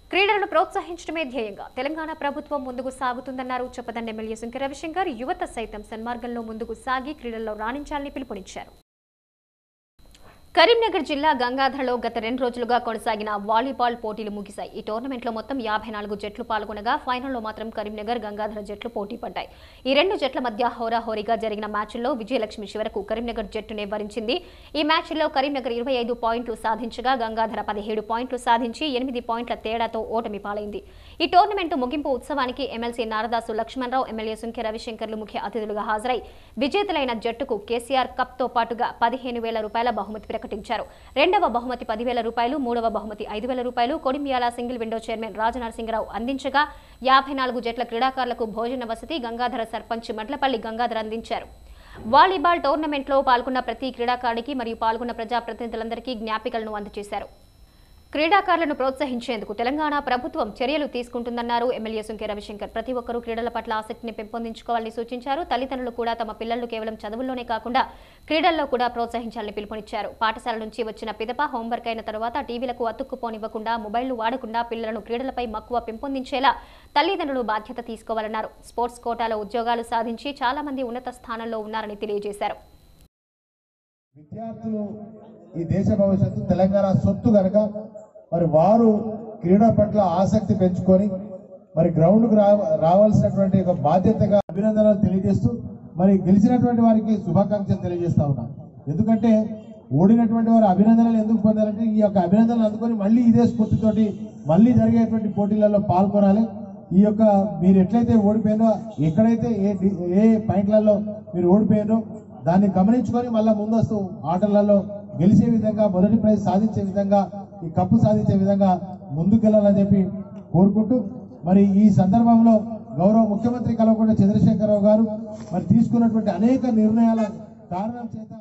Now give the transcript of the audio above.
క్రీడలను ప్రోత్సహించడమే ధ్యేయంగా తెలంగాణ ప్రభుత్వం ముందుకు సాగుతుందన్నారు చెప్పదండి ఎమ్మెల్యే శంకర్ రవిశంకర్ యువత సైతం సన్మార్గంలో ముందుకు సాగి క్రీడల్లో రాణించాలని పిలుపునిచ్చారు కరీంనగర్ జిల్లా గంగాధరలో గత రెండు రోజులుగా కొనసాగిన వాలీబాల్ పోటీలు ముగిశాయి ఈ టోర్నమెంట్లో మొత్తం యాభై నాలుగు జట్లు పాల్గొనగా ఫైనల్లో మాత్రం కరీంనగర్ గంగాధర జట్లు పోటీ పడ్డాయి ఈ రెండు జట్ల మధ్య హోరాహోరీగా జరిగిన మ్యాచ్ల్లో విజయలక్ష్మి చివరకు కరీంనగర్ జట్టునే వరించింది ఈ మ్యాచ్లో కరీంనగర్ ఇరవై ఐదు పాయింట్లు సాధించగా గంగాధర పదిహేడు పాయింట్లు సాధించి ఎనిమిది పాయింట్ల తేడాతో ఓటమి పాలైంది ఈ టోర్నమెంట్ ముగింపు ఉత్సవానికి ఎమ్మెల్సీ నారదాసు లక్ష్మణరావు ఎమ్మెల్యే సుంకె రవిశంకర్లు ముఖ్య అతిథులుగా హాజరై విజేతలైన జట్టుకు కేసీఆర్ కప్ తో పాటుగా పదిహేను వేల రూపాయల బహుమతి ప్రకటించారు రెండవ బహుమతి పదివేల రూపాయలు మూడవ బహుమతి ఐదు వేల రూపాయలు Kodimial single window chairman Rajanarasimha Rao అందించగా యాభై నాలుగు జట్ల క్రీడాకారులకు భోజన వసతి గంగాధర సర్పంచ్ మడ్లపల్లి గంగాధర అందించారు వాలీబాల్ టోర్నమెంట్లో పాల్గొన్న ప్రతి క్రీడాకారుడికి మరియు పాల్గొన్న ప్రజాప్రతినిధులందరికీ జ్ఞాపికలను అందజేశారు క్రీడాకారులను ప్రోత్సహించేందుకు తెలంగాణ ప్రభుత్వం చర్యలు తీసుకుంటుందన్నారు ఎమ్మెల్యే సుంకె రవిశంకర్ ప్రతి ఒక్కరూ క్రీడల పట్ల ఆసక్తిని పెంపొందించుకోవాలని సూచించారు తల్లిదండ్రులు కూడా తమ పిల్లలు కేవలం చదువుల్లోనే కాకుండా క్రీడల్లో కూడా ప్రోత్సహించాలని పిలుపునిచ్చారు పాఠశాల నుంచి వచ్చిన పిదప హోంవర్క్ అయిన తర్వాత టీవీలకు అతుక్కుపోనివ్వకుండా మొబైల్ను వాడకుండా పిల్లలను క్రీడలపై మక్కువ పెంపొందించేలా తల్లిదండ్రులు బాధ్యత తీసుకోవాలన్నారు స్పోర్ట్స్ కోటాలో ఉద్యోగాలు సాధించి చాలా మంది ఉన్నత స్థానంలో ఉన్నారని తెలియజేశారు విద్యార్థులు ఈ దేశ భవిష్యత్తు తెలంగాణ సొత్తు కనుక మరి వారు క్రీడ పట్ల ఆసక్తి పెంచుకొని మరి గ్రౌండ్కు రా రావాల్సినటువంటి ఒక బాధ్యతగా అభినందనలు తెలియజేస్తూ మరి గెలిచినటువంటి వారికి శుభాకాంక్షలు తెలియజేస్తా ఉన్నాను ఎందుకంటే ఓడినటువంటి వారు అభినందనలు ఎందుకు పొందాలంటే ఈ యొక్క అభినందనలు అందుకొని మళ్ళీ ఇదే స్ఫూర్తితోటి మళ్ళీ జరిగేటువంటి పోటీలలో పాల్గొనాలి ఈ యొక్క మీరు ఎట్లయితే ఓడిపోయినో ఎక్కడైతే ఏ డి- ఏ పాయింట్లలో మీరు ఓడిపోయినో దాన్ని గమనించుకొని మళ్ళా ముందస్తు ఆటలలో గెలిచే విధంగా మొదటి ప్రైజ్ సాధించే విధంగా ఈ కప్పు సాధించే విధంగా ముందుకెళ్లాలని చెప్పి కోరుకుంటూ మరి ఈ సందర్భంలో గౌరవ ముఖ్యమంత్రి కల్వకుంట్ల చంద్రశేఖరరావు గారు మరి తీసుకున్నటువంటి అనేక నిర్ణయాల కారణం చేత